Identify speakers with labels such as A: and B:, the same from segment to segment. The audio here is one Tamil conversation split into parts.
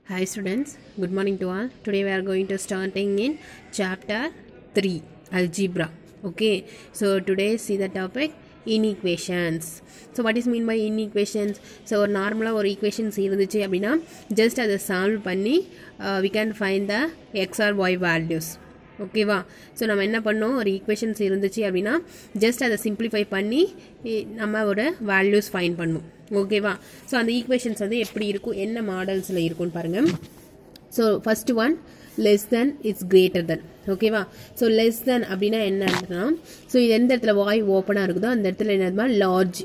A: Hi students, good morning to all. Today we are going to starting in chapter 3 algebra. Okay, so today see the topic inequations. So what is mean by inequations? So ஒரு நார்மலாக ஒரு equations இருந்துச்சு அப்படின்னா just அதை சால்வ் பண்ணி uh, we can find the x or y values. ஓகேவா ஸோ நம்ம என்ன பண்ணோம் ஒரு ஈக்குவேஷன்ஸ் இருந்துச்சு அப்படின்னா ஜஸ்ட் அதை சிம்பிளிஃபை பண்ணி இ- நம்ம ஒரு வேல்யூஸ் ஃபைன் பண்ணும் ஓகேவா ஸோ அந்த ஈக்குவேஷன்ஸ் வந்து எப்படி இருக்கும் என்ன மாடல்ஸில் இருக்கும்னு பாருங்கள் so first one less than it's greater than ஓகேவா ஸோ லெஸ் தென் அப்படின்னா என்ன அர்த்தம்னா ஸோ இது எந்த இடத்துல வாய் ஓப்பனாக இருக்குதோ அந்த இடத்துல என்னதுமா லார்ஜ்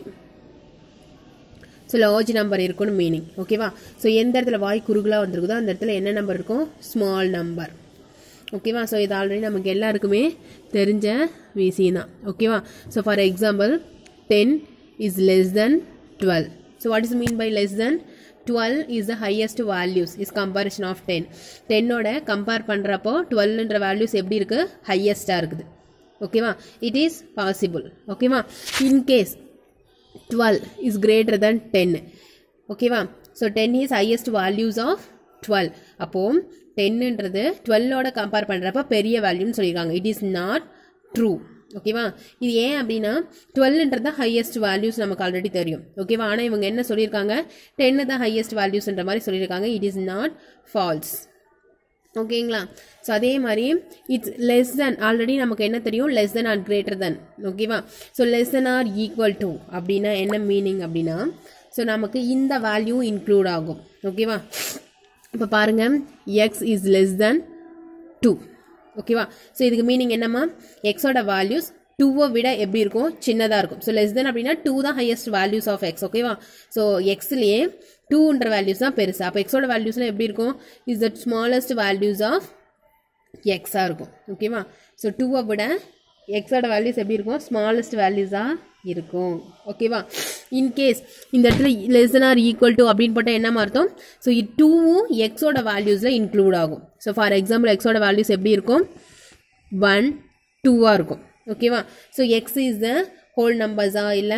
A: ஸோ லார்ஜ் நம்பர் இருக்கும்னு மீனிங் ஓகேவா ஸோ எந்த இடத்துல வாய் குறுகலாக வந்திருக்குதோ அந்த இடத்துல என்ன நம்பர் இருக்கும் ஸ்மால் நம்பர் ஓகேவா ஸோ இது ஆல்ரெடி நமக்கு எல்லாருக்குமே தெரிஞ்ச விஷயம் தான் ஓகேவா so for example ten is less than twelve so what is mean by less than twelve is the highest values is comparison of ten டென்னோட கம்பேர் பண்ணுறப்போ டுவெல்ன்ற வேல்யூஸ் எப்படி இருக்குது ஹையஸ்ட்டாக இருக்குது ஓகேவா இட் இஸ் பாசிபிள் ஓகேவா in case twelve is greater than ten ஓகேவா so ten is highest values of twelve அப்போது டென்னுன்றது டுவெல்லோட கம்பேர் பண்ணுறப்ப பெரிய வேல்யூன்னு சொல்லியிருக்காங்க இட் இஸ் நாட் ட்ரூ ஓகேவா இது ஏன் அப்படின்னா டுவெல்ன்றது தான் ஹையஸ்ட் வேல்யூஸ் நமக்கு ஆல்ரெடி தெரியும் ஓகேவா ஆனால் இவங்க என்ன சொல்லியிருக்காங்க டென்னு தான் ஹையஸ்ட் வேல்யூஸ்ன்ற மாதிரி சொல்லியிருக்காங்க இட் இஸ் நாட் ஃபால்ஸ் ஓகேங்களா ஸோ அதே மாதிரி இட்ஸ் லெஸ் தென் ஆல்ரெடி நமக்கு என்ன தெரியும் less than or greater than ஓகேவா so less than or equal to அப்படின்னா என்ன மீனிங் அப்படின்னா ஸோ நமக்கு இந்த வேல்யூ இன்க்ளூட் ஆகும் ஓகேவா இப்போ பாருங்க x is less than two ஓகேவா ஸோ இதுக்கு மீனிங் என்னம்மா எக்ஸோட வேல்யூஸ் டூவை விட எப்படி இருக்கும் சின்னதாக இருக்கும் ஸோ லெஸ் தென் அப்படின்னா டூ தான் ஹையஸ்ட் வேல்யூஸ் ஆஃப் எக்ஸ் ஓகேவா ஸோ எக்ஸ்லேயே டூன்ற வேல்யூஸ் தான் பெருசு அப்போ எக்ஸோட வேல்யூஸ்லாம் எப்படி இருக்கும் is the smallest values of எக்ஸாக இருக்கும் ஓகேவா ஸோ டூவை விட எக்ஸோட வேல்யூஸ் எப்படி இருக்கும் ஸ்மாலஸ்ட் வேல்யூஸாக இருக்கும் ஓகேவா இன்கேஸ் இந்த இடத்துல less than or equal to அப்படின்னு போட்டால் என்ன அர்த்தம் ஸோ இது டூவும் எக்ஸோட வேல்யூஸில் இன்க்ளூட் ஆகும் ஸோ ஃபார் எக்ஸாம்பிள் எக்ஸோட வேல்யூஸ் எப்படி இருக்கும் ஒன் டூவாக இருக்கும் ஓகேவா so X is the whole நம்பர்ஸா இல்லை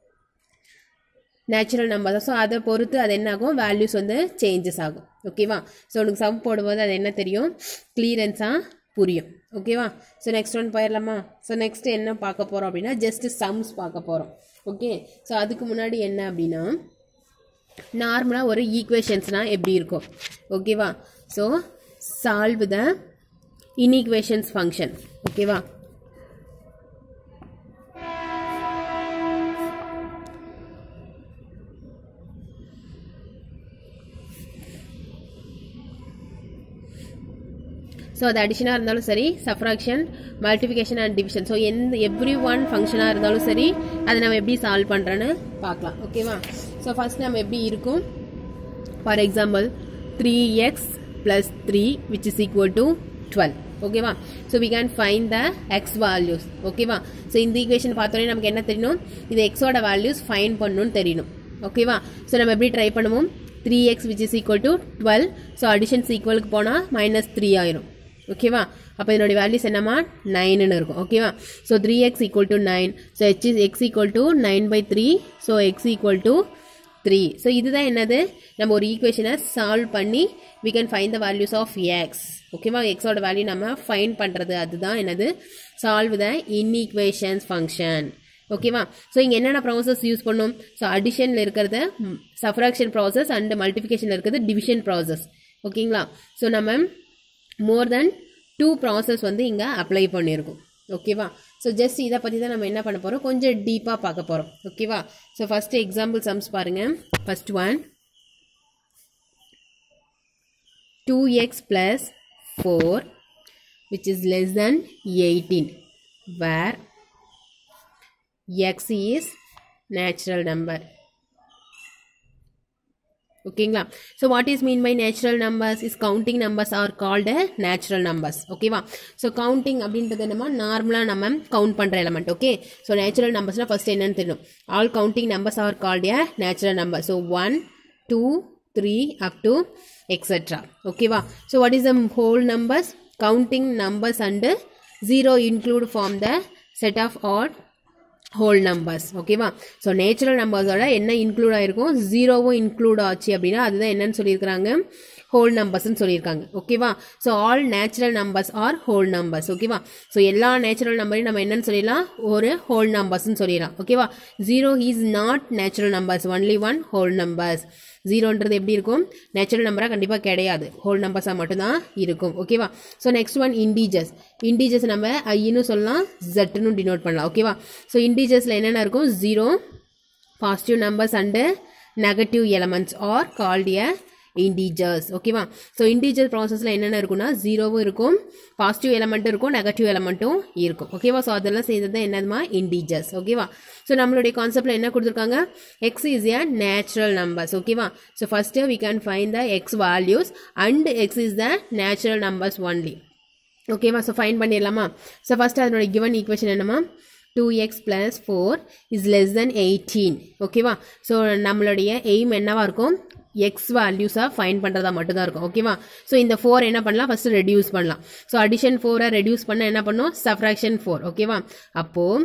A: நேச்சுரல் நம்பர் தான் ஸோ அதை பொறுத்து அது என்ன ஆகும் வேல்யூஸ் வந்து சேஞ்சஸ் ஆகும் ஓகேவா ஸோ உனக்கு சம் போடும்போது அது என்ன தெரியும் கிளியரன்ஸாக புரியும் ஓகேவா ஸோ நெக்ஸ்ட் ஒன் போயிடலாமா ஸோ நெக்ஸ்ட் என்ன பார்க்க போகிறோம் அப்படின்னா ஜஸ்ட் சம்ஸ் பார்க்க போகிறோம் ஓகே ஸோ அதுக்கு முன்னாடி என்ன அப்படின்னா நார்மலாக ஒரு ஈக்குவேஷன்ஸ்னால் எப்படி இருக்கும் ஓகேவா so solve the inequations function ஓகேவா ஸோ அது அடிஷனாக இருந்தாலும் சரி subtraction multiplication and division so எந்த எவ்ரி ஒன் ஃபங்க்ஷனாக இருந்தாலும் சரி அதை நம்ம எப்படி சால்வ் பண்ணுறோன்னு பார்க்கலாம் ஓகேவா ஸோ ஃபர்ஸ்ட் நம்ம எப்படி இருக்கும் for example three x plus three which is equal to twelve ஓகேவா so we can find the x values ஓகேவா ஸோ இந்த ஈக்குவேஷன் பார்த்தோன்னே நமக்கு என்ன தெரியணும் இது எக்ஸோட வேல்யூஸ் ஃபைன் பண்ணணும்னு தெரியணும் ஓகேவா ஸோ நம்ம எப்படி ட்ரை பண்ணுவோம் three x which is equal to twelve so additions ஈக்குவலுக்கு போனால் மைனஸ் த்ரீ ஆயிரும் ஓகேவா அப்போ இதனுடைய வேல்யூஸ் என்னமா நைனுன்னு இருக்கும் ஓகேவா so three x equal to nine so h is x equal to nine by three so x equal to three so இதுதான் என்னது நம்ம ஒரு ஈக்குவேஷனை சால்வ் பண்ணி we can find the values of x ஓகேவா எக்ஸோட வேல்யூ நம்ம ஃபைன் பண்ணுறது அதுதான் என்னது சால்வ் த இன்ஈக்குவேஷன்ஸ் ஃபங்க்ஷன் ஓகேவா ஸோ இங்கே என்னென்ன ப்ராசஸ் யூஸ் பண்ணும் ஸோ அடிஷனில் இருக்கிறது சஃப்ராக்ஷன் ப்ராசஸ் அண்ட் மல்டிஃபிகேஷனில் இருக்கிறது டிவிஷன் ப்ராசஸ் ஓகேங்களா ஸோ நம்ம மோர் தென் டூ ப்ராசஸ் வந்து இங்கே அப்ளை பண்ணியிருக்கோம் ஓகேவா ஸோ ஜஸ்ட் இதை பற்றி தான் நம்ம என்ன பண்ண போகிறோம் கொஞ்சம் டீப்பாக பார்க்க போகிறோம் ஓகேவா ஸோ ஃபஸ்ட்டு எக்ஸாம்பிள் சம்ஸ் பாருங்கள் first one two X plus four which is less than 18 where x is natural number ஓகேங்களா so what is mean by natural numbers is counting numbers are called natural numbers ஓகேவா ஸோ கவுண்டிங் அப்படின்றது என்னமா நார்மலாக நம்ம கவுண்ட் பண்ணுற எலமெண்ட் ஓகே ஸோ நேச்சுரல் நம்பர்ஸ்னால் ஃபர்ஸ்ட் என்னன்னு தெரியும் all counting numbers are called a natural number so one two three up to etcetera ஓகேவா so what is the whole numbers counting numbers and zero include form the set of all whole numbers ஓகேவா ஸோ நேச்சுரல் நம்பர்ஸோட என்ன இன்க்ளூட் ஆயிருக்கும் ஜீரோவும் இன்க்ளூட் ஆச்சு அப்படின்னா அதுதான் என்னன்னு சொல்லியிருக்கிறாங்க ஹோல் நம்பர்ஸ்னு சொல்லியிருக்காங்க ஓகேவா so all natural numbers are whole numbers ஓகேவா ஸோ எல்லா நேச்சுரல் நம்பரையும் நம்ம என்னன்னு சொல்லிடலாம் ஒரு ஹோல் நம்பர்ஸ்னு சொல்லிடலாம் ஓகேவா zero is not natural numbers only one whole numbers ஜீரோன்றது எப்படி இருக்கும் நேச்சுரல் நம்பராக கண்டிப்பாக கிடையாது ஹோல் நம்பர்ஸாக மட்டும்தான் இருக்கும் ஓகேவா so next one integers integers நம்ம ஐன்னு சொல்லலாம் ஜெட்டுன்னு டினோட் பண்ணலாம் ஓகேவா ஸோ இண்டீஜர்ஸில் என்னென்ன இருக்கும் zero positive numbers and negative elements are called a integers ஓகேவா ஸோ இண்டீஜர் ப்ராசஸில் என்னென்ன இருக்கும்னா ஜீரோவும் இருக்கும் பாசிட்டிவ் எலமெண்ட்டும் இருக்கும் நெகட்டிவ் எலமெண்ட்டும் இருக்கும் ஓகேவா ஸோ அதெல்லாம் சேர்ந்தது தான் என்னதுமா இண்டீஜர்ஸ் ஓகேவா ஸோ நம்மளுடைய கான்செப்டில் என்ன கொடுத்துருக்காங்க X is a natural numbers ஓகேவா so first we can find the x values and x is the natural numbers only ஓகேவா ஸோ ஃபைன் பண்ணிடலாமா ஸோ ஃபஸ்ட்டு அதனோட கிவன் ஈக்குவேஷன் என்னமா two X plus four is less than eighteen ஓகேவா ஸோ நம்மளுடைய எய்ம் என்னவா இருக்கும் எக்ஸ் வேல்யூஸாக ஃபைன் பண்ணுறதா மட்டும்தான் இருக்கும் ஓகேவா ஸோ இந்த ஃபோர் என்ன பண்ணலாம் ஃபஸ்ட்டு ரெடியூஸ் பண்ணலாம் ஸோ அடிஷன் ஃபோரை ரெடியூஸ் பண்ண என்ன பண்ணும் சப்ராக்ஷன் ஃபோர் ஓகேவா அப்போது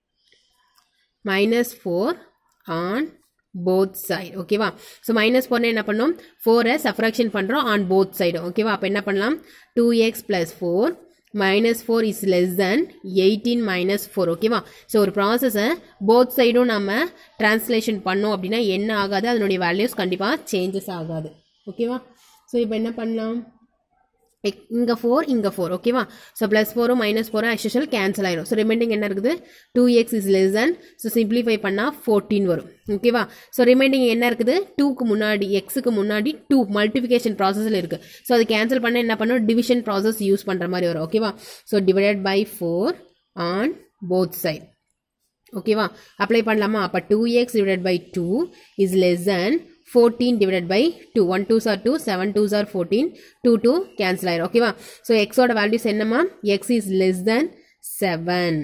A: minus four on both side ஓகேவா ஸோ மைனஸ் ஃபோர்னு என்ன பண்ணோம் ஃபோரை சப்ராக்ஷன் பண்ணுறோம் ஆன் போத் சைடு ஓகேவா அப்போ என்ன பண்ணலாம் two X plus four minus four is less than eighteen minus four ஓகேவா ஸோ ஒரு ப்ராசஸை போத் சைடும் நம்ம டிரான்ஸ்லேஷன் பண்ணோம் அப்படின்னா என்ன ஆகாது அதனுடைய வேல்யூஸ் கண்டிப்பாக சேஞ்சஸ் ஆகாது ஓகேவா ஸோ இப்போ என்ன பண்ணலாம் இங்கே ஃபோர் இங்கே ஃபோர் ஓகேவா ஸோ ப்ளஸ் ஃபோரும் மைனஸ் ஃபோரும் ஆக்சுவல் கேன்சல் ஆயிரும் ஸோ ரிமைண்டிங் என்ன இருக்குது two x is less than so simplify பண்ணால் ஃபோர்டீன் வரும் ஓகேவா ஸோ ரிமைண்டிங் என்ன இருக்குது டூக்கு முன்னாடி எக்ஸுக்கு முன்னாடி டூ மல்டிஃபிகேஷன் ப்ராசஸில் இருக்குது ஸோ அது கேன்சல் பண்ண என்ன பண்ணும் டிவிஷன் ப்ராசஸ் யூஸ் பண்ணுற மாதிரி வரும் ஓகேவா so divided by four on both side ஓகேவா அப்ளை பண்ணலாமா அப்போ two x divided by two is less than fourteen divided by two one two sir two seven two sir fourteen two two cancel ஆயிரும் ஓகேவா ஸோ எக்ஸோட வேல்யூஸ் என்னம்மா x is less than seven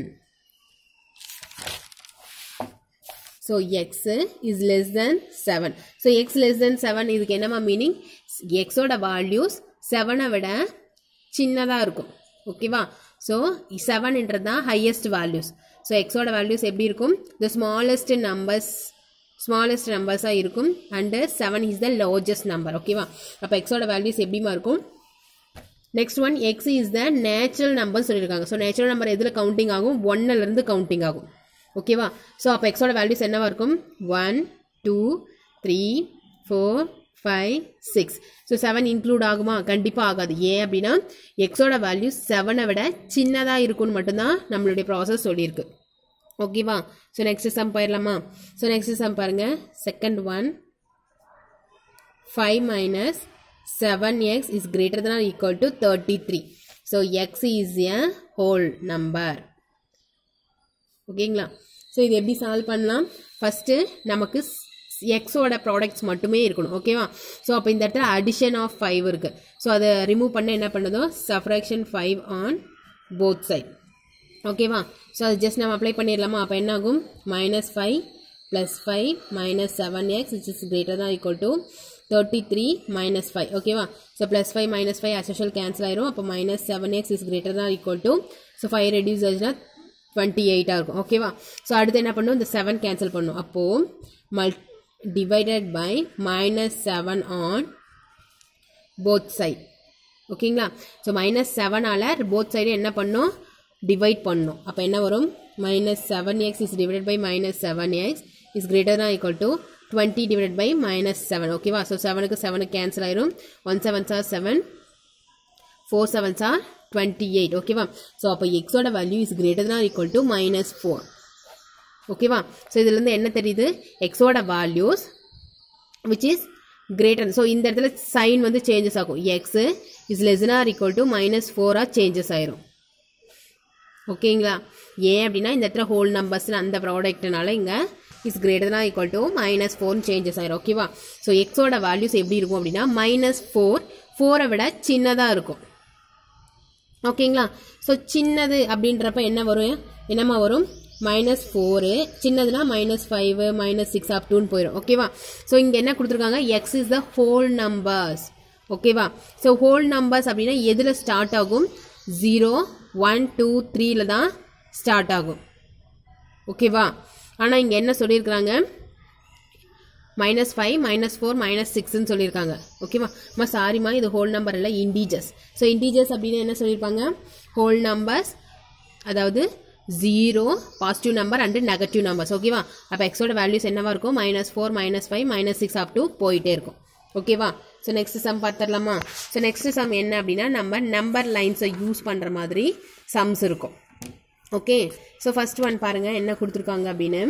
A: so X is less than seven so x less than seven இதுக்கு என்னம்மா மீனிங் எக்ஸோட வேல்யூஸ் செவனை விட சின்னதாக இருக்கும் ஓகேவா ஸோ செவன்ன்றது தான் ஹையஸ்ட் வேல்யூஸ் ஸோ எக்ஸோட வேல்யூஸ் எப்படி இருக்கும் த ஸ்மாலஸ்ட் நம்பர்ஸ் ஸ்மாலஸ்ட் நம்பர்ஸாக இருக்கும் and seven is the largest number ஓகேவா அப்போ எக்ஸோட வேல்யூஸ் எப்படிமா இருக்கும் next one X is the natural number சொல்லியிருக்காங்க ஸோ நேச்சுரல் நம்பர் எதில் கவுண்டிங் ஆகும் ஒன்னிலேருந்து கவுண்டிங் ஆகும் ஓகேவா ஸோ அப்போ எக்ஸோட வேல்யூஸ் என்னவா இருக்கும் one two three four five six so seven include ஆகுமா கண்டிப்பாக ஆகாது ஏன் அப்படின்னா எக்ஸோட வேல்யூ செவனை விட சின்னதாக இருக்கும்னு மட்டும்தான் நம்மளுடைய ப்ராசஸ் சொல்லியிருக்கு ஓகேவா ஸோ நெக்ஸ்ட் சம் போயிடலாமா ஸோ நெக்ஸ்ட் சம் பாருங்கள் second one five minus seven x is greater than or equal to thirty three so X is a whole number ஓகேங்களா ஸோ இது எப்படி சால்வ் பண்ணலாம் ஃபஸ்ட்டு நமக்கு எக்ஸோட ப்ராடக்ட்ஸ் மட்டுமே இருக்கணும் ஓகேவா ஸோ அப்போ இந்த இடத்துல அடிஷன் ஆஃப் ஃபைவ் இருக்குது ஸோ அதை ரிமூவ் பண்ண என்ன பண்ணுதோ subtraction five on both side ஓகேவா ஸோ அது ஜஸ்ட் நம்ம அப்ளை பண்ணிடலாமா அப்போ என்ன ஆகும் minus five plus five minus seven x which is greater than equal to thirty three minus five ஓகேவா so plus five minus five அசோஷியல் கேன்சல் ஆயிரும் அப்போ minus seven x is greater than equal to so five reduce ஆச்சுன்னா டுவெண்ட்டி எயிட்டாக இருக்கும் ஓகேவா ஸோ அடுத்து என்ன பண்ணும் இந்த செவன் கேன்சல் பண்ணும் அப்போது மல் divided by minus seven on both side ஓகேங்களா ஸோ மைனஸ் செவனால் போத் சைடு என்ன பண்ணும் டிவைட் பண்ணும் அப்போ என்ன வரும் minus seven x is divided by minus seven x is greater than equal to twenty divide by minus seven ஓகேவா ஸோ செவனுக்கு செவனுக்கு கேன்சல் ஆயிரும் one seven sir seven four seven sir twenty eight ஓகேவா ஸோ அப்போ எக்ஸோட value is greater than equal to minus four ஓகேவா ஸோ இதுலேருந்து என்ன தெரியுது எக்ஸோட values which is greater so இந்த இடத்துல சைன் வந்து சேஞ்சஸ் ஆகும் x is less or equal to minus ஃபோராக சேஞ்சஸ் ஆயிரும் ஓகேங்களா ஏன் அப்படின்னா இந்த இடத்துல ஹோல் நம்பர்ஸ்னு அந்த ப்ராடக்ட்னால இங்கே is greater than equal to minus four changes ஆயிரும் ஓகேவா ஸோ எக்ஸோட வேல்யூஸ் எப்படி இருக்கும் அப்படின்னா மைனஸ் ஃபோர் ஃபோரை விட சின்னதாக இருக்கும் ஓகேங்களா ஸோ சின்னது அப்படின்றப்ப என்ன வரும் என்னம்மா வரும் மைனஸ் ஃபோரு சின்னதுனா minus five minus six up டூன்னு போயிடும் ஓகேவா ஸோ இங்கே என்ன கொடுத்துருக்காங்க X is the whole numbers ஓகேவா ஸோ ஹோல் நம்பர்ஸ் அப்படின்னா எதில் ஸ்டார்ட் ஆகும் ஜீரோ ஒன் டூ த்ரீல தான் ஸ்டார்ட் ஆகும் ஓகேவா ஆனால் இங்கே என்ன சொல்லியிருக்கிறாங்க minus five minus four minus சிக்ஸ்ன்னு சொல்லியிருக்காங்க ஓகேவா அம்மா சாரிம்மா இது ஹோல் நம்பர் இல்லை இண்டீஜர்ஸ் ஸோ இண்டீஜர்ஸ் அப்படின்னு என்ன சொல்லியிருப்பாங்க ஹோல் நம்பர்ஸ் அதாவது zero positive number and negative numbers ஓகேவா அப்போ எக்ஸோட வேல்யூஸ் என்னவா இருக்கும் minus four minus five minus six up to போயிட்டே இருக்கும் ஓகேவா ஸோ நெக்ஸ்ட் சம் பார்த்துடலாமா ஸோ நெக்ஸ்ட் சம் என்ன அப்படின்னா நம்ம நம்பர் லைன்ஸை யூஸ் பண்ணுற மாதிரி சம்ஸ் இருக்கும் ஓகே ஸோ ஃபர்ஸ்ட் ஒன் பாருங்கள் என்ன கொடுத்துருக்காங்க அப்படின்னு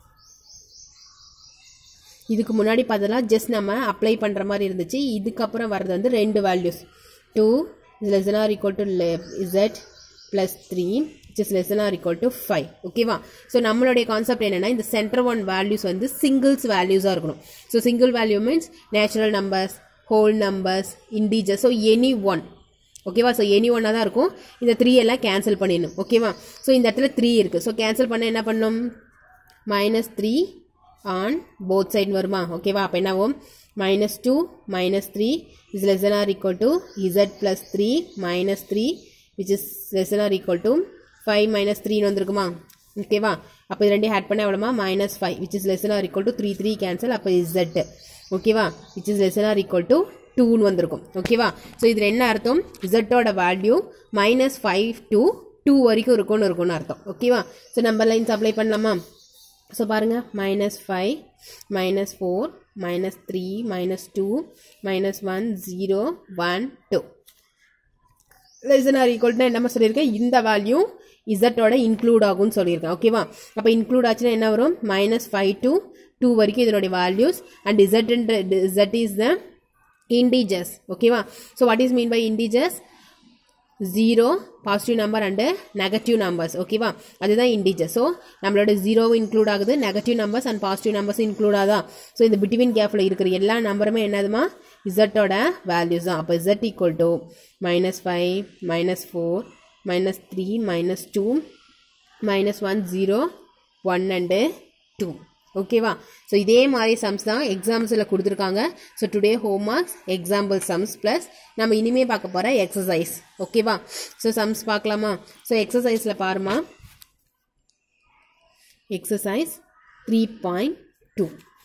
A: இதுக்கு முன்னாடி பார்த்தலாம் ஜஸ்ட் நம்ம அப்ளை பண்ணுற மாதிரி இருந்துச்சு இதுக்கப்புறம் வர்றது வந்து ரெண்டு values two less or equal to z plus three is less or equal to five ஓகேவா ஸோ நம்மளுடைய கான்செப்ட் என்னென்னா இந்த சென்டர் ஒன் வேல்யூஸ் வந்து சிங்கிள்ஸ் வேல்யூஸாக இருக்கணும் so single value means natural numbers whole numbers integer so any one ஓகேவா ஸோ எனி ஒன்னாக தான் இருக்கும் இந்த த்ரீ எல்லாம் கேன்சல் பண்ணிடணும் ஓகேவா ஸோ இந்த இடத்துல த்ரீ இருக்குது ஸோ கேன்சல் பண்ண என்ன பண்ணணும் minus three on both side வருமா ஓகேவா அப்போ என்ன ஆகும் minus two minus three is less or equal to z plus three minus three which is less or equal to five minus த்ரீன்னு வந்திருக்குமா ஓகேவா அப்போ இது ரெண்டையும் ஆட் பண்ண எவ்வளோமா minus five which is less or equal to three three cancel அப்போ இசட் ஓகேவா which is less or equal to டூன்னு வந்திருக்கும் ஓகேவா ஸோ இதில் என்ன அர்த்தம் இசட்டோட value minus five to two வரைக்கும் இருக்கும்னு இருக்கும்னு அர்த்தம் ஓகேவா ஸோ நம்பர் லைன்ஸ் அப்ளை பண்ணலாமா ஸோ பாருங்கள் minus five minus four minus three minus two minus one zero one two less than or ஈக்குவல்னா என்ன சொல்லியிருக்கேன் இந்த வேல்யூ இசட்டோட இன்க்ளூட் ஆகும்னு சொல்லியிருக்கேன் ஓகேவா அப்போ இன்க்ளூட் ஆச்சுன்னா என்ன வரும் மைனஸ் ஃபைவ் டு டூ வரைக்கும் இதனுடைய values and Z Z is the integers ஓகேவா so what is mean by integers zero positive number and negative numbers ஓகேவா அதுதான் இண்டீஜர் ஸோ நம்மளோட ஜீரோவும் இன்க்ளூட் ஆகுது negative numbers and positive numbers include ஆகுதா ஸோ இந்த பிட்வீன் கேப்பில் இருக்கிற எல்லா நம்பருமே என்னதுமா இசட்டோட வேல்யூஸ் தான் அப்போ Z equal to minus five minus four minus three minus two minus one zero one and two ஓகேவா ஸோ இதே மாதிரி சம்ஸ் தான் எக்ஸாம்ஸில் கொடுத்துருக்காங்க so today home marks example sums plus நம்ம இனிமே பார்க்க போகிற எக்ஸசைஸ் ஓகேவா ஸோ சம்ஸ் பார்க்கலாமா ஸோ எக்ஸசைஸில் பாருமா எக்ஸசைஸ் த்ரீ பாயிண்ட் டூ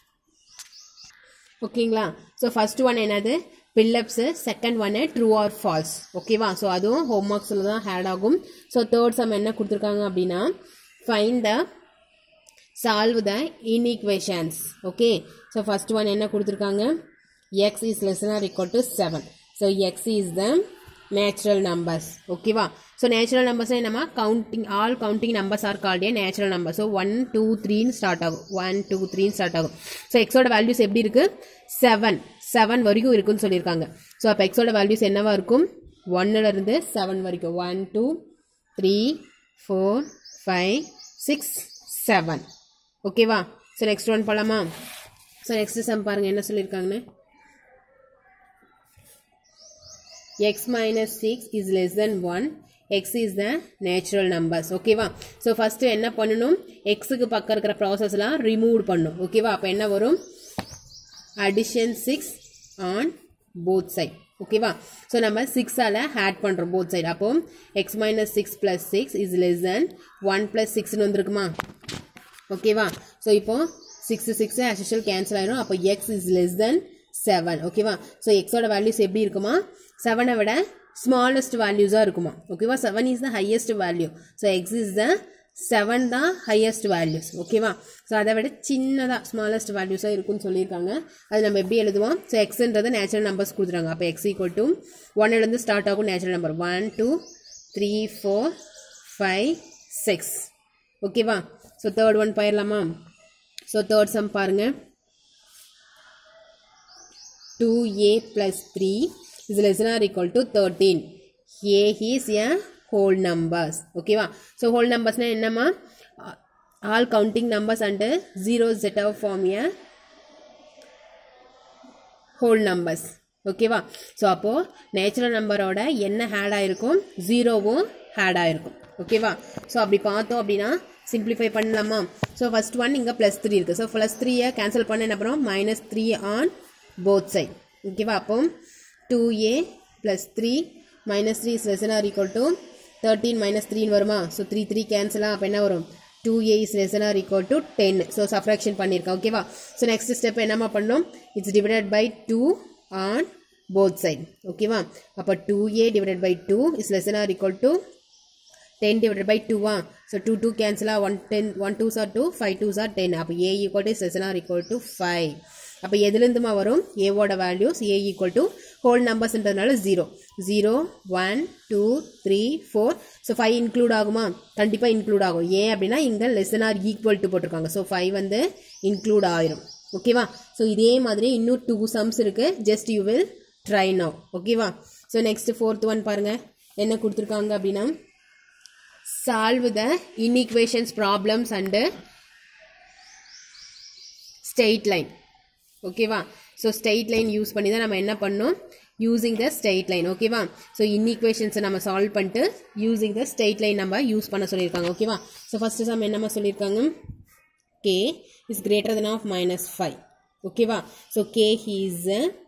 A: ஓகேங்களா ஸோ ஃபர்ஸ்ட் ஒன் என்னது பில்லப்ஸு செகண்ட் ஒன்னு ட்ரூ ஆர் ஃபால்ஸ் ஓகேவா ஸோ அதுவும் ஹோம் ஒர்க்ஸில் தான் ஹேட் ஆகும் ஸோ தேர்ட் சம் என்ன கொடுத்துருக்காங்க அப்படின்னா find the solve the inequations okay so first one என்ன கொடுத்துருக்காங்க X is less or equal to seven so X is the natural numbers ஓகேவா ஸோ நேச்சுரல் நம்பர்ஸ் என்னமா counting all counting numbers are called a natural number so one two த்ரீன்னு ஸ்டார்ட் ஆகும் ஒன் டூ த்ரீன்னு ஸ்டார்ட் ஆகும் ஸோ எக்ஸோட வேல்யூஸ் எப்படி இருக்கு செவன் செவன் வரைக்கும் இருக்குன்னு சொல்லியிருக்காங்க ஸோ அப்போ எக்ஸோட வேல்யூஸ் என்னவா இருக்கும் ஒன்னுல இருந்து செவன் வரைக்கும் one two three four five six seven ஓகேவா ஸோ நெக்ஸ்ட் ஒன் போகலாமா ஸோ நெக்ஸ்ட் சம் பாருங்க என்ன சொல்லியிருக்காங்கன்னு X minus six is less than one X is the natural numbers ஓகேவா ஸோ ஃபஸ்ட்டு என்ன பண்ணணும் எக்ஸுக்கு பக்கம் இருக்கிற ப்ராசஸ்லாம் ரிமூவ் பண்ணும் ஓகேவா அப்போ என்ன வரும் addition six on both side ஓகேவா ஸோ நம்ம சிக்ஸால் ஆட் பண்ணுறோம் போத் சைடு அப்போ X minus six plus six is less than one plus சிக்ஸ்னு வந்திருக்குமா ஓகேவா ஸோ இப்போ சிக்ஸ் சிக்ஸ் அசிஷல் கேன்சல் ஆயிடும் அப்போ X is less than seven ஓகேவா ஸோ எக்ஸோட வேல்யூஸ் எப்படி இருக்குமா செவனை விட ஸ்மாலஸ்ட் வேல்யூஸாக இருக்குமா ஓகேவா seven is the highest value so X is the seven தான் ஹையஸ்ட் வேல்யூஸ் ஓகேவா ஸோ அதை விட சின்னதாக ஸ்மாலஸ்ட் வேல்யூஸாக இருக்கும்னு சொல்லியிருக்காங்க அது நம்ம எப்படி எழுதுவோம் ஸோ எக்ஸ்ன்றது நேச்சுரல் நம்பர்ஸ் கொடுத்துறாங்க அப்போ எக்ஸ் ஈக்குவல் டு ஒன்னுலேருந்து ஸ்டார்ட் ஆகும் natural number one two three four five six ஓகேவா ஸோ தேர்ட் ஒன் போயிடலாமா ஸோ தேர்ட் சம் பாருங்க two A plus three is less or equal to thirteen A is a whole numbers ஓகேவா ஸோ ஹோல் நம்பர்ஸ்னால் என்னம்மா all counting numbers and zero set of form a whole numbers ஓகேவா ஸோ அப்போது நேச்சுரல் நம்பரோட என்ன ஹேட் ஆயிருக்கும் ஜீரோவும் ஹேட் ஆயிருக்கும் ஓகேவா ஸோ அப்படி பார்த்தோம் அப்படின்னா சிம்பிளிஃபை பண்ணலாமா ஸோ ஃபர்ஸ்ட் ஒன் இங்கே ப்ளஸ் த்ரீ இருக்குது ஸோ ப்ளஸ் த்ரீயை கேன்சல் பண்ண என்ன பண்ணுறோம் minus three on both side ஓகேவா அப்போ two A plus three minus three is less or equal to thirteen minus த்ரீன்னு வருமா ஸோ த்ரீ த்ரீ கேன்சலாக அப்போ என்ன வரும் two A is less or equal to ten so subtraction பண்ணியிருக்கேன் ஓகேவா ஸோ நெக்ஸ்ட் ஸ்டெப் என்னம்மா பண்ணோம் it's divided by two on both side ஓகேவா அப்போ two A divided by two is less or equal to ten divided by டூவா ஸோ டூ டூ கேன்சலாக one ten one two sir two five two சார் டென் அப்போ A equal to less or equal to five அப்போ எதுலேருந்துமா வரும் ஏவோட values A equal to whole நம்பர்ஸ்ன்றதுனால zero zero one two three four so five include ஆகுமா கண்டிப்பாக இன்க்ளூட் ஆகும் ஏன் அப்படின்னா இங்கே லெஸ் ஆர் ஈக்குவல் டு போட்டிருக்காங்க ஸோ ஃபைவ் வந்து இன்க்ளூட் ஆயிரும் ஓகேவா ஸோ இதே மாதிரி இன்னும் டூ சம்ஸ் இருக்குது just you will try now ஓகேவா ஸோ நெக்ஸ்ட் ஃபோர்த் ஒன் பாருங்கள் என்ன கொடுத்துருக்காங்க அப்படின்னா solve the inequations problems and straight line ஓகேவா ஸோ ஸ்ட்ரெயிட் லைன் யூஸ் பண்ணி தான் நம்ம என்ன பண்ணோம் யூஸிங் த ஸ்ட்ரெயிட் லைன் ஓகேவா ஸோ இன்இக்வேஷன்ஸை நம்ம சால்வ் பண்ணிட்டு யூஸிங் த ஸ்ட்ரெயிட் லைன் நம்ம யூஸ் பண்ண சொல்லியிருக்காங்க ஓகேவா ஸோ ஃபஸ்ட்டு சம் என்னம்மா சொல்லியிருக்காங்க K is greater than of minus five ஓகேவா ஸோ கே ஹீஸ்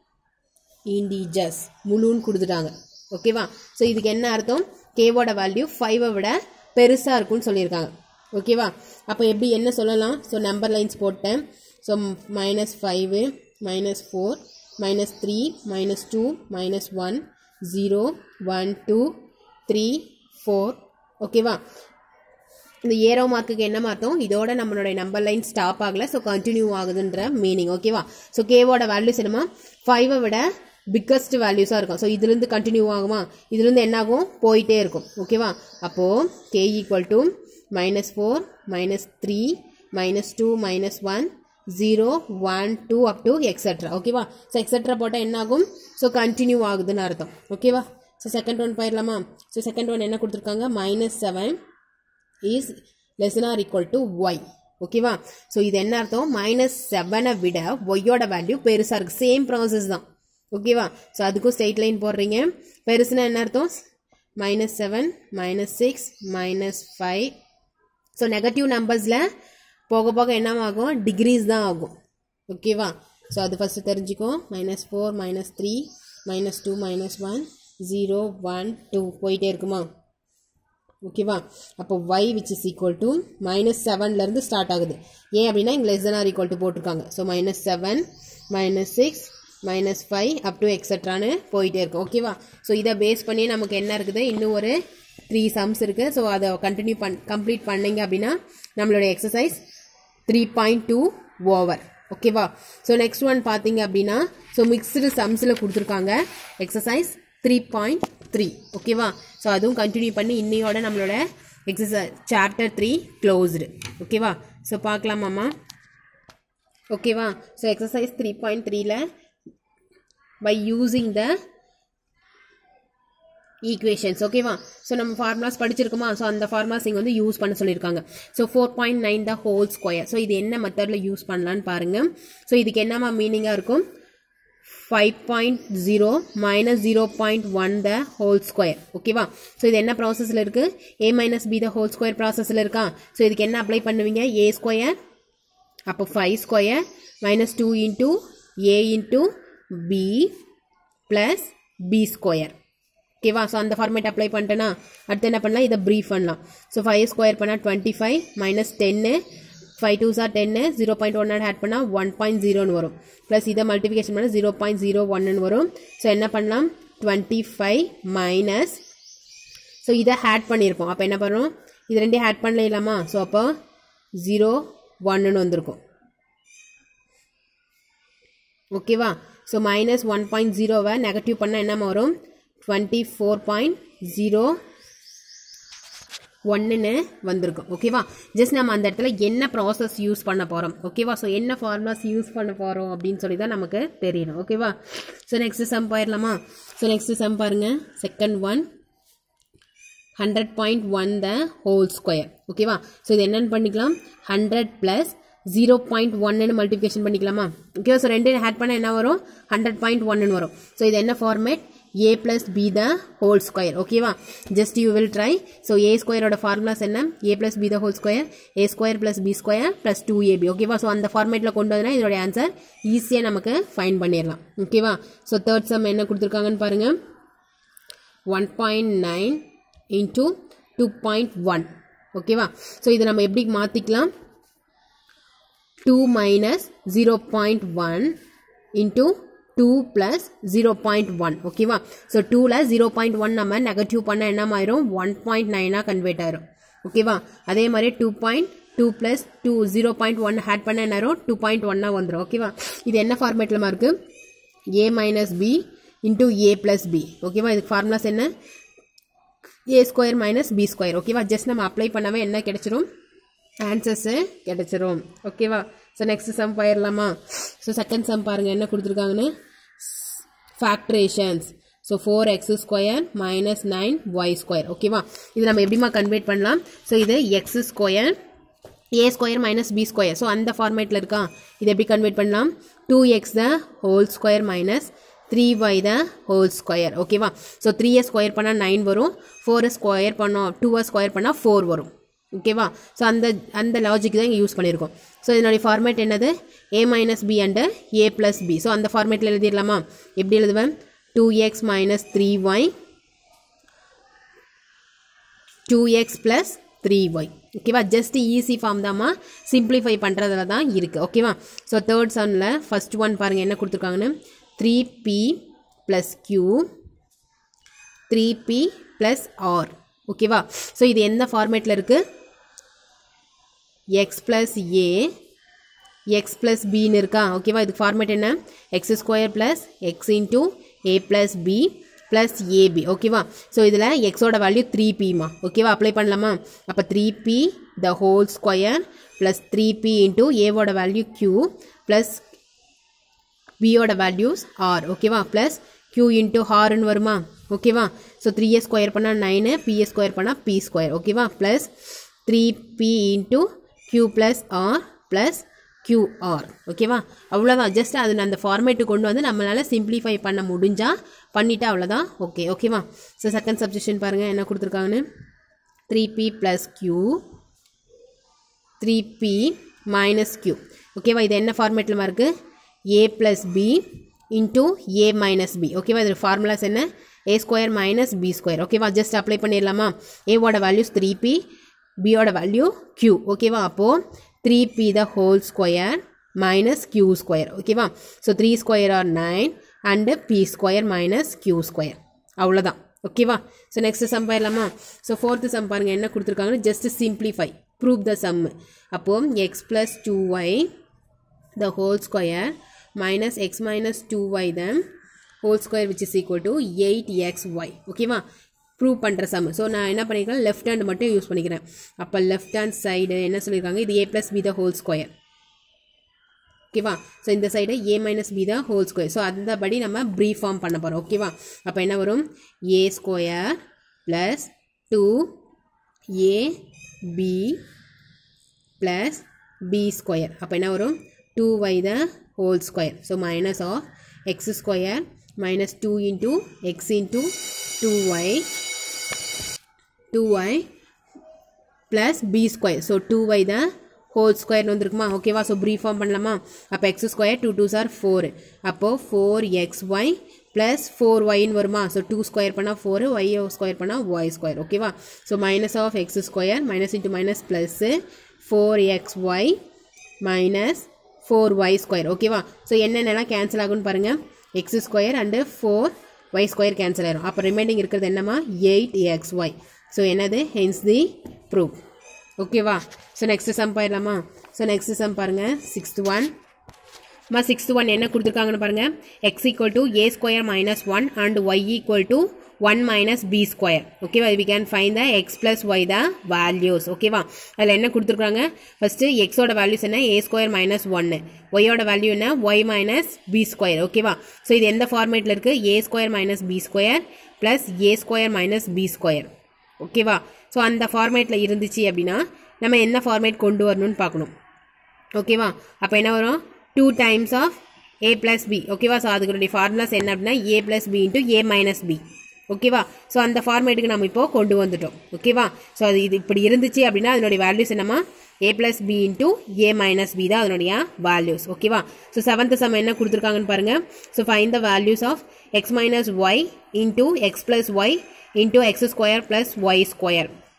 A: இண்டிஜஸ் முழுன்னு கொடுத்துட்டாங்க ஓகேவா ஸோ இதுக்கு என்ன அர்த்தம் கேவோட வேல்யூ ஃபைவை விட பெருசாக இருக்கும்னு சொல்லியிருக்காங்க ஓகேவா அப்போ எப்படி என்ன சொல்லலாம் ஸோ நம்பர் லைன்ஸ் போட்டேன் so minus five minus four minus three minus two minus one zero one two three four ஓகேவா இந்த ஏரோ மார்க்குக்கு என்ன மாற்றோம் இதோட நம்மளோட நம்பர் லைன் ஸ்டாப் ஆகலை ஸோ கண்டினியூ ஆகுதுன்ற மீனிங் ஓகேவா ஸோ கேவோட வேல்யூஸ் என்னமா ஃபைவை விட பிக்கஸ்ட் வேல்யூஸாக இருக்கும் ஸோ இதுலேருந்து கண்டினியூ ஆகுமா இதுலேருந்து என்ன ஆகும் போயிட்டே இருக்கும் ஓகேவா அப்போது K equal to minus four minus three minus two minus one zero one two up to extra ஓகேவா ஸோ எக்ஸட்ரா போட்டால் என்ன ஆகும் ஸோ கண்டினியூ ஆகுதுன்னு அர்த்தம் ஓகேவா ஸோ செகண்ட் ஒன் போயிடலாமா ஸோ செகண்ட் ஒன் என்ன கொடுத்துருக்காங்க minus seven is less or equal to Y ஓகேவா ஸோ இது என்ன அர்த்தம் மைனஸ் செவனை விட ஒய்யோட வேல்யூ பெருசாக இருக்குது சேம் ப்ராசஸ் தான் ஓகேவா ஸோ அதுக்கும் ஸ்ட்ரெயிட் லைன் போடுறீங்க பெருசுனா என்ன அர்த்தம் minus seven minus six minus five so negative நம்பர்ஸில் போக போக என்ன ஆகும் டிகிரிஸ் தான் ஆகும் ஓகேவா ஸோ அது ஃபஸ்ட்டு தெரிஞ்சுக்கோ minus four minus three minus two minus one zero one two போயிட்டே இருக்குமா ஓகேவா அப்போ Y which is equal to minus செவன்லேருந்து ஸ்டார்ட் ஆகுது ஏன் அப்படின்னா இங்கே less than or equal to போட்டிருக்காங்க so minus seven minus six minus five up to எக்ஸட்ரான்னு போயிட்டே இருக்கும் ஓகேவா ஸோ இதை பேஸ் பண்ணி நமக்கு என்ன இருக்குது இன்னும் ஒரு த்ரீ சம்ஸ் இருக்குது ஸோ அதை கண்டினியூ பண் கம்ப்ளீட் பண்ணீங்க அப்படின்னா நம்மளுடைய exercise three point two over ஓகேவா ஸோ நெக்ஸ்ட் ஒன் பார்த்தீங்க அப்படின்னா ஸோ மிக்ஸ்டு சம்ஸில் கொடுத்துருக்காங்க எக்ஸசைஸ் த்ரீ பாயிண்ட் த்ரீ ஓகேவா ஸோ அதுவும் கண்டினியூ பண்ணி இன்னையோட நம்மளோட எக்ஸசைஸ் சாப்டர் த்ரீ க்ளோஸ்டு ஓகேவா ஸோ பார்க்கலாமாம்மா ஓகேவா ஸோ எக்ஸசைஸ் த்ரீ பாயிண்ட் த்ரீல பை யூஸிங் த ஈக்குவேஷன்ஸ் ஓகேவா ஸோ நம்ம ஃபார்முலாஸ் படிச்சிருக்கோமா ஸோ அந்த ஃபார்முலாஸ் இங்கே வந்து யூஸ் பண்ண சொல்லியிருக்காங்க so four point nine the whole square so இது என்ன மெத்தடில் யூஸ் பண்ணலான்னு பாருங்கள் ஸோ இதுக்கு என்னமா மீனிங்காக இருக்கும் five point zero minus zero point one the whole square ஓகேவா ஸோ இது என்ன ப்ராசஸில் இருக்குது A minus B the whole square ப்ராசஸில் இருக்கா ஸோ இதுக்கு என்ன அப்ளை பண்ணுவீங்க ஏ ஸ்கொயர் அப்போ five square minus two into A into B plus B square ஓகேவா ஸோ அந்த ஃபார்மேட் அப்ளை பண்ணிட்டேன்னா அடுத்து என்ன பண்ணலாம் இதை ப்ரீஃப் பண்ணலாம் ஸோ ஃபைவ் ஸ்கொயர் பண்ணால் டுவெண்ட்டி ஃபைவ் மைனஸ் டென்னு ஃபைவ் டூ சார் டென்னு ஜீரோ பாயிண்ட் ஒன் ஆட் பண்ணால் ஒன் பாயிண்ட் ஜீரோன்னு வரும் ப்ளஸ் இதை மல்டிஃபிகேஷன் பண்ணால் ஜீரோ பாயிண்ட் ஜீரோ ஒன்னு வரும் ஸோ என்ன பண்ணலாம் டுவெண்ட்டி ஃபைவ் மைனஸ் ஸோ இதை ஆட் பண்ணியிருப்போம் அப்போ என்ன பண்ணுறோம் இது ரெண்டையும் ஆட் பண்ணலாமா ஸோ அப்போ ஜீரோ ஒன்னுன்னு வந்திருக்கும் ஓகேவா ஸோ மைனஸ் ஒன் பாயிண்ட் ஜீரோவை நெகட்டிவ் பண்ணால் என்னமா வரும் டுவெண்ட்டி ஃபோர் பாயிண்ட் ஜீரோ ஒன்றுன்னு வந்திருக்கும் ஓகேவா ஜஸ்ட் நம்ம அந்த இடத்துல என்ன ப்ராசஸ் யூஸ் பண்ண போகிறோம் ஓகேவா ஸோ என்ன ஃபார்முலாஸ் யூஸ் பண்ண போகிறோம் அப்படின்னு சொல்லி தான் நமக்கு தெரியணும் ஓகேவா ஸோ நெக்ஸ்ட் சம் போயிடலாமா ஸோ நெக்ஸ்ட் சம் பாருங்கள் second one hundred point one the whole square ஓகேவா ஸோ இது என்னென்னு பண்ணிக்கலாம் ஹண்ட்ரட் ப்ளஸ் ஜீரோ பாயிண்ட் ஒன்னு மல்டிபிகேஷன் பண்ணிக்கலாமா ஓகேவா ஸோ ரெண்டு ஆட் பண்ணால் என்ன வரும் ஹண்ட்ரட் பாயிண்ட் ஒன்னு வரும் ஸோ இது என்ன format A plus B the whole square ஓகேவா just you will try so A ஸ்கொயரோட ஃபார்முலாஸ் என்ன A plus B the whole square A square plus B square plus two AB ஓகேவா ஸோ அந்த ஃபார்மேட்டில் கொண்டு வந்தனா இதோட ஆன்சர் ஈஸியாக நமக்கு ஃபைன் பண்ணிடலாம் ஓகேவா ஸோ தேர்ட் சம் என்ன கொடுத்துருக்காங்கன்னு பாருங்கள் 1.9 into 2.1 ஓகேவா ஸோ இதை நம்ம எப்படி மாற்றிக்கலாம் two minus zero point one into two plus zero point one ஓகேவா ஸோ டூவில் ஜீரோ பாயிண்ட் ஒன் நம்ம நெகட்டிவ் பண்ண என்ன ஆயிரும் ஒன் பாயிண்ட் நைனாக கன்வெர்ட் ஆயிரும் ஓகேவா அதே மாதிரி two point two plus two zero point one add பண்ண என்ன ஆயிரும் டூ பாயிண்ட் ஒன்னாக வந்துடும் ஓகேவா இது என்ன ஃபார்மேட்டில் இருக்கு A minus B into A plus B ஓகேவா இதுக்கு ஃபார்முலாஸ் என்ன A square minus B square ஓகேவா ஜஸ்ட் நம்ம அப்ளை பண்ணவே என்ன கிடைச்சிரும் ஆன்சர்ஸு கிடைச்சிரும் ஓகேவா ஸோ நெக்ஸ்ட் சம் போயிடலாமா ஸோ செகண்ட் சம் பாருங்கள் என்ன கொடுத்துருக்காங்கன்னு factorisations so four X square minus nine Y square ஓகேவா இது நம்ம எப்படிமா கன்வெர்ட் பண்ணலாம் ஸோ இது X square A square minus B square so அந்த ஃபார்மேட்டில் இருக்கா இது எப்படி கன்வெர்ட் பண்ணலாம் two X the whole square minus three Y the whole square ஓகேவா ஸோ த்ரீயை ஸ்கொயர் பண்ணால் நைன் வரும் ஃபோரை ஸ்கொயர் பண்ணோம் டூவை ஸ்கொயர் பண்ணால் ஃபோர் வரும் ஓகேவா ஸோ அந்த அந்த லாஜிக் தான் இங்கே யூஸ் பண்ணியிருக்கோம் ஸோ இதனுடைய ஃபார்மேட் என்னது A minus B and A plus B so அந்த ஃபார்மேட்டில் எழுதிடலாமா எப்படி எழுதுவேன் two X minus three Y two X plus three Y ஓகேவா ஜஸ்ட் ஈஸி ஃபார்ம் தாம்மா சிம்பிளிஃபை பண்ணுறதுல தான் இருக்குது ஓகேவா ஸோ தேர்ட் சம்மில் ஃபஸ்ட் ஒன் பாருங்கள் என்ன கொடுத்துருக்காங்கன்னு three B plus Q three B plus R ஓகேவா ஸோ இது எந்த ஃபார்மேட்டில் இருக்குது X plus A X plus பின்னு இருக்கா ஓகேவா இதுக்கு ஃபார்மேட் என்ன X square plus X into A plus B plus AB ஓகேவா ஸோ இதில் எக்ஸோட வேல்யூ த்ரீ பிமா ஓகேவா அப்ளை பண்ணலாமா அப்போ three B the whole square plus three B into ஏவோட வேல்யூ க்யூ ப்ளஸ் பியோட வேல்யூஸ் ஆர் ஓகேவா ப்ளஸ் க்யூ இன்ட்டு ஹார்னு வருமா ஓகேவா ஸோ த்ரீ ஏ ஸ்கொயர் பண்ணால் நைனு பிஏ ஸ்கொயர் பண்ணால் பி ஸ்கொயர் ஓகேவா plus three B into Q plus R plus QR ஓகேவா அவ்வளோதான் ஜஸ்ட் அது அந்த ஃபார்மேட்டு கொண்டு வந்து நம்மளால் சிம்பிளிஃபை பண்ண முடிஞ்சால் பண்ணிட்டா அவ்வளோதான் ஓகே ஓகேவா ஸோ செகண்ட் சப்ஜெக்ஷன் பாருங்கள் என்ன கொடுத்துருக்காங்கன்னு three B plus Q three B minus Q ஓகேவா இது என்ன ஃபார்மேட்டில் இருக்குது A plus B into A minus B ஓகேவா இது ஃபார்முலாஸ் என்ன A square minus B square ஓகேவா ஜஸ்ட் அப்ளை பண்ணிடலாமா ஏவோட வேல்யூஸ் த்ரீ பி பியோட வேல்யூ க்யூ ஓகேவா அப்போது three B the whole square minus Q square ஓகேவா so three square are nine and B square minus Q square அவ்வளோதான் ஓகேவா ஸோ நெக்ஸ்ட் சம் போயிடலாமா ஸோ ஃபோர்த்து சம் பாருங்கள் என்ன கொடுத்துருக்காங்கன்னு just simplify prove the sum அப்போது X plus two Y the whole square minus X minus two Y the whole square which is equal to eight X Y ஓகேவா ப்ரூவ் பண்ணுற சம் ஸோ நான் என்ன பண்ணிக்கிறேன் லெஃப்ட் ஹேண்ட் மட்டும் யூஸ் பண்ணிக்கிறேன் அப்போ லெஃப்ட் ஹேண்ட் சைடு என்ன சொல்லியிருக்காங்க இது A plus B the whole square ஓகேவா ஸோ இந்த side A minus B the whole square so அந்தபடி நம்ம ப்ரீஃப் ஃபார்ம் பண்ண போகிறோம் ஓகேவா அப்போ என்ன வரும் A square plus two A B plus B square அப்போ என்ன வரும் two Y the whole square so minus of X square minus two into X into two Y two Y plus B square so two Y the whole ஸ்கொயர்னு வந்துருக்குமா ஓகேவா ஸோ ப்ரீ ஃபார்ம் பண்ணலாமா அப்போ X square two two sir four அப்போது four X Y plus four ஒய்ன்னு வருமா ஸோ டூ ஸ்கொயர் பண்ணால் ஃபோர் ஒய் ஸ்கொயர் பண்ணால் ஒய் ஸ்கொயர் ஓகேவா so minus of X square minus into minus plus four X Y minus four Y square ஓகேவா ஸோ என்னென்னலாம் கேன்சல் ஆகும்னு பாருங்கள் X square and four Y square cancel ஆயிரும் அப்போ ரிமைனிங் இருக்கிறது என்னம்மா எயிட் எக்ஸ் ஒய் ஸோ என்னது ஹென்ஸ் தி ப்ரூஃப் ஓகேவா ஸோ நெக்ஸ்ட் சம் போயிடலாமா ஸோ நெக்ஸ்ட் சம் பாருங்கள் சிக்ஸ்த் ஒன் மா சிக்ஸ்த் ஒன் என்ன கொடுத்துருக்காங்கன்னு பாருங்கள் X equal to A square minus one and Y equal to one minus B square ஓகேவா we can find the X plus Y the values ஓகேவா அதில் என்ன கொடுத்துருக்காங்க ஃபஸ்ட்டு எக்ஸோட வேல்யூஸ் என்ன ஏ ஸ்கொயர் மைனஸ் ஒன்று ஒய்யோட வேல்யூ என்ன ஒய் மைனஸ் பி ஸ்கொயர் ஓகேவா ஸோ இது எந்த ஃபார்மேட்டில் இருக்குது A square minus B square plus A square minus B square ஓகேவா ஸோ அந்த ஃபார்மேட்டில் இருந்துச்சு அப்படின்னா நம்ம என்ன ஃபார்மேட் கொண்டு வரணும்னு பார்க்கணும் ஓகேவா அப்போ என்ன வரும் two times of A plus B ஓகேவா ஸோ அதுக்குடைய ஃபார்முலாஸ் என்ன அப்படின்னா A plus B into A minus B ஓகேவா ஸோ அந்த ஃபார்மேட்டுக்கு நம்ம இப்போ கொண்டு வந்துட்டோம் ஓகேவா ஸோ அது இது இப்படி இருந்துச்சு அப்படின்னா அதனுடைய வேல்யூஸ் என்னமா A plus B into A minus B தான் அதனுடைய வேல்யூஸ் ஓகேவா ஸோ செவன்த் சம் என்ன கொடுத்துருக்காங்கன்னு பாருங்கள் so find the values of X minus Y into X plus Y into X square plus Y square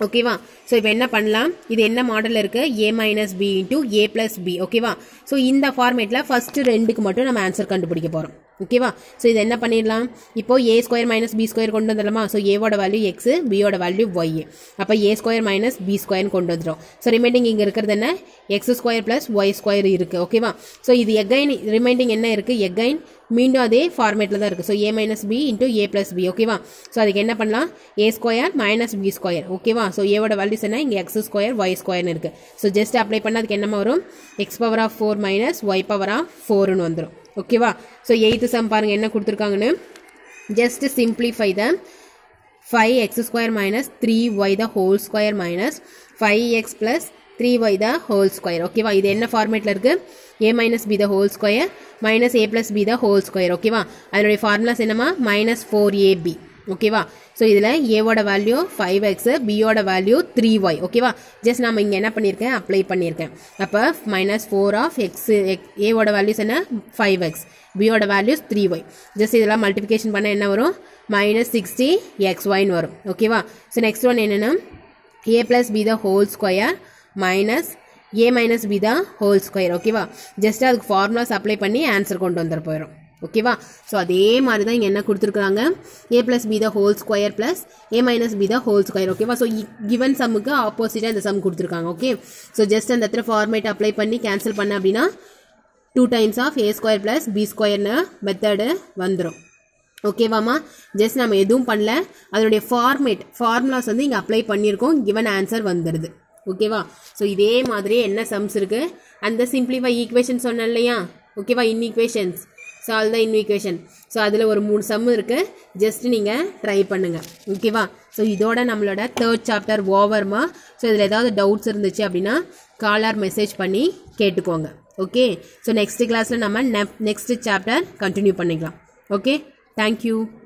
A: ஓகேவா ஸோ இப்போ என்ன பண்ணலாம் இது என்ன மாடலில் இருக்குது A minus B into A plus B ஓகேவா ஸோ இந்த ஃபார்மேட்டில் ஃபஸ்ட்டு ரெண்டுக்கு மட்டும் நம்ம ஆன்சர் கண்டுபிடிக்க போகிறோம் ஓகேவா ஸோ இது என்ன பண்ணிடலாம் இப்போ A square minus B square கொண்டு வந்துடலாமா ஸோ ஏவோட வேல்யூ எக்ஸ் பியோட வேல்யூ ஒய் அப்போ ஏ ஸ்கொயர் மைனஸ் பி ஸ்கொயர்னு கொண்டு வந்துடும் ஸோ ரிமைண்டிங் இங்கே இருக்கிறது என்ன X square plus Y square இருக்குது ஓகேவா ஸோ இது எகைன் ரிமைண்டிங் என்ன இருக்குது எகைன் மீண்டும் அதே ஃபார்மேட்டில் தான் இருக்குது so A minus B into A plus B ஓகேவா ஸோ அதுக்கு என்ன பண்ணலாம் A square minus B square ஓகேவா ஸோ ஏவோட வேல்யூஸ் என்ன இங்கே எக்ஸ் ஸ்கொயர் ஒய் ஸ்கொயர்னு இருக்குது ஸோ ஜஸ்ட் அப்ளை பண்ணால் அதுக்கு என்னமா வரும் X power of four minus Y power of ஃபோர்னு வந்துடும் ஓகேவா ஸோ எயித்து சம் பாருங்கள் என்ன கொடுத்துருக்காங்கன்னு just simplify the five X square minus three Y the whole square minus five X plus three Y the whole square ஓகேவா இது என்ன ஃபார்மேட்டில் இருக்குது A minus B the whole square minus A plus B the whole square ஓகேவா அதனுடைய ஃபார்முலாஸ் என்னமா மைனஸ் ஃபோர் ஏபி ஓகேவா ஸோ இதில் ஏவோட வேல்யூ ஃபைவ் எக்ஸு பியோட வேல்யூ த்ரீ ஒய் ஓகேவா ஜஸ்ட் நம்ம இங்கே என்ன பண்ணியிருக்கேன் அப்ளை பண்ணியிருக்கேன் அப்போ மைனஸ் ஃபோர் ஆஃப் எக்ஸ் ஏவோட வேல்யூஸ் என்ன ஃபைவ் எக்ஸ் பியோட வேல்யூஸ் த்ரீ ஒய் ஜஸ்ட் இதெல்லாம் மல்டிபிகேஷன் பண்ணால் என்ன வரும் மைனஸ் சிக்ஸ்டி எக்ஸ் ஒய்னு வரும் ஓகேவா ஸோ நெக்ஸ்ட் ஒன் என்னென்னா A plus B the whole square minus A minus B the whole square ஓகேவா ஜஸ்ட் அதுக்கு ஃபார்முலாஸ் அப்ளை பண்ணி ஆன்சர் கொண்டு வந்துட போயிடும் ஓகேவா ஸோ அதே மாதிரி தான் இங்கே என்ன கொடுத்துருக்காங்க A plus B the whole square plus A minus B the whole square ஓகேவா ஸோ கிவன் சம்முக்கு ஆப்போசிட்டாக இந்த சம் கொடுத்துருக்காங்க ஓகே ஸோ ஜஸ்ட் அந்த இடத்துல ஃபார்மேட் அப்ளை பண்ணி கேன்சல் பண்ண அப்படின்னா two times of A square plus B square method வந்துடும் ஓகேவாம்மா ஜஸ்ட் நம்ம எதுவும் பண்ணல அதனுடைய ஃபார்மேட் ஃபார்முலாஸ் வந்து இங்கே அப்ளை பண்ணியிருக்கோம் கிவன் ஆன்சர் வந்துடுது ஓகேவா ஸோ இதே மாதிரி என்ன சம்ஸ் இருக்குது அந்த சிம்பிளிஃபை ஈக்குவேஷன் சொன்னேன் இல்லையா ஓகேவா inequations solve the inequation so அதில் ஒரு மூணு சம் இருக்குது ஜஸ்ட் நீங்கள் ட்ரை பண்ணுங்கள் ஓகேவா ஸோ இதோட நம்மளோட தேர்ட் சாப்டர் ஓவர்மா ஸோ இதில் ஏதாவது டவுட்ஸ் இருந்துச்சு அப்படின்னா கால் ஆர் மெசேஜ் பண்ணி கேட்டுக்கோங்க ஓகே ஸோ நெக்ஸ்ட் கிளாஸில் நம்ம நெக்ஸ்ட் சாப்டர் கண்டினியூ பண்ணிக்கலாம் ஓகே தேங்க்யூ